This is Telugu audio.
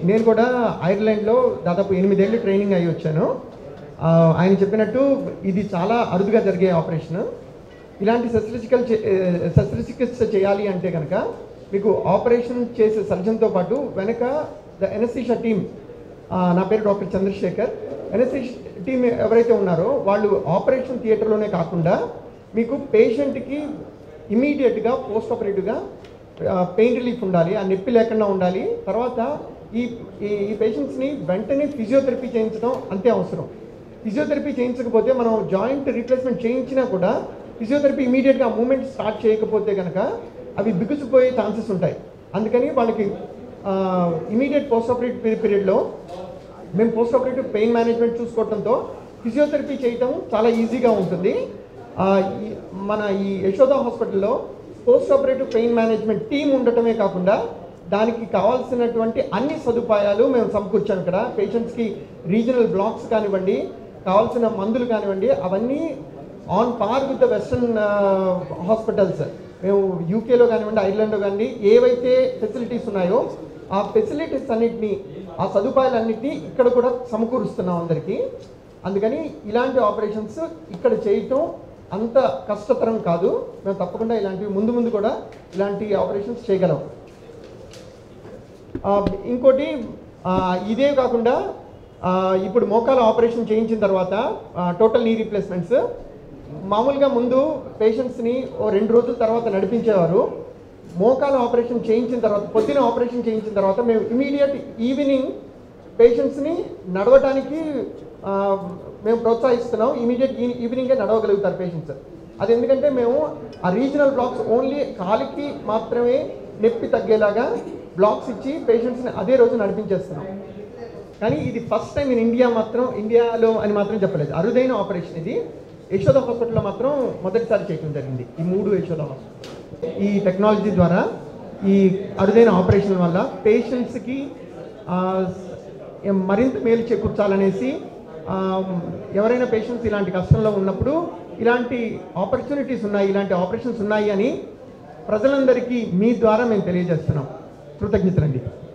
నేను కూడా ఐర్లాండ్లో దాదాపు ఎనిమిదేళ్ళు ట్రైనింగ్ అయ్యి వచ్చాను ఆ, ఆయన చెప్పినట్టు ఇది చాలా అరుదుగా జరిగే ఆపరేషన్ ఇలాంటి శస్త్రచికల్ శస్త్రచికిత్స చేయాలి అంటే కనుక మీకు ఆపరేషన్ చేసే సర్జన్తో పాటు వెనక ద ఎనస్థీషియా టీమ్ నా పేరు డాక్టర్ చంద్రశేఖర్ ఎనస్థీషియా టీమ్ ఎవరైతే ఉన్నారో వాళ్ళు ఆపరేషన్ థియేటర్లోనే కాకుండా మీకు పేషెంట్కి ఇమీడియట్గా పోస్ట్ ఆపరేటివ్గా పెయిన్ రిలీఫ్ ఉండాలి ఆ నొప్పి లేకుండా ఉండాలి తర్వాత ఈ ఈ ఈ పేషెంట్స్ని వెంటనే ఫిజియోథెరపీ చేయించడం అంతే అవసరం ఫిజియోథెరపీ చేయించకపోతే మనం జాయింట్ రీప్లేస్మెంట్ చేయించినా కూడా ఫిజియోథెరపీ ఇమీడియట్గా మూమెంట్ స్టార్ట్ చేయకపోతే కనుక అవి బిగుసిపోయే ఛాన్సెస్ ఉంటాయి అందుకని వాళ్ళకి ఇమీడియట్ పోస్ట్ ఆపరేటివ్ పీరియడ్లో మేము పోస్ట్ ఆపరేటివ్ పెయిన్ మేనేజ్మెంట్ చూసుకోవడంతో ఫిజియోథెరపీ చేయటం చాలా ఈజీగా ఉంటుంది ఆ, ఈ- మన ఈ యశోద హాస్పిటల్లో post operative pain management team ఉండటమే కాకుండా దానికి కావాల్సినటువంటి అన్ని సదుపాయాలు మేము సమకూర్చాం ఇక్కడ పేషెంట్స్కి రీజనల్ బ్లాక్స్ కానివ్వండి కావాల్సిన మందులు కానివ్వండి అవన్నీ on par with the western hospitals మేము యూకేలో కానివ్వండి ఐర్లాండ్లో కానివ్వండి ఏవైతే ఫెసిలిటీస్ ఉన్నాయో ఆ ఫెసిలిటీస్ అన్నిటినీ ఆ సదుపాయాలన్నింటినీ ఇక్కడ కూడా సమకూరుస్తున్నాం అందరికీ అందుకని ఇలాంటి ఆపరేషన్స్ ఇక్కడ చేయటం అంత కష్టతరం కాదు మేము తప్పకుండా ఇలాంటివి ముందు ముందు కూడా ఇలాంటి ఆపరేషన్స్ చేయగలం ఆ, ఇంకోటి ఆ, ఇదే కాకుండా ఆ, ఇప్పుడు మోకాల ఆపరేషన్ చేయించిన తర్వాత టోటల్ నీ రీప్లేస్మెంట్స్ మామూలుగా ముందు పేషెంట్స్ని ఓ రెండు రోజుల తర్వాత నడిపించేవారు మోకాల ఆపరేషన్ చేయించిన తర్వాత పొద్దున ఆపరేషన్ చేయించిన తర్వాత మేము ఇమీడియట్ ఈవినింగ్ పేషెంట్స్ని నడవటానికి ఆ, మేము ప్రోత్సహిస్తున్నాం ఇమీడియట్ ఈవినింగే నడవగలుగుతారు పేషెంట్స్ అది ఎందుకంటే మేము ఆ రీజనల్ బ్లాక్స్ ఓన్లీ కాలికి మాత్రమే నొప్పి తగ్గేలాగా బ్లాక్స్ ఇచ్చి పేషెంట్స్ని అదే రోజు నడిపించేస్తున్నాం కానీ ఇది ఫస్ట్ టైం ఇన్ ఇండియా మాత్రం ఇండియాలో అని మాత్రం చెప్పలేదు అరుదైన ఆపరేషన్ ఇది యశోద హాస్పిటల్లో మాత్రం మొదటిసారి చేయడం జరిగింది ఈ మూడు యశోద హాస్పిటల్ ఈ టెక్నాలజీ ద్వారా ఈ అరుదైన ఆపరేషన్ వల్ల పేషెంట్స్కి మరింత మేలు చేకూర్చాలనేసి ఆ, ఎవరైనా పేషెంట్స్ ఇలాంటి కష్టంలో ఉన్నప్పుడు ఇలాంటి ఆపర్చునిటీస్ ఉన్నాయి ఇలాంటి ఆపరేషన్స్ ఉన్నాయి అని ప్రజలందరికీ మీ ద్వారా మేము తెలియజేస్తున్నాం కృతజ్ఞతలండి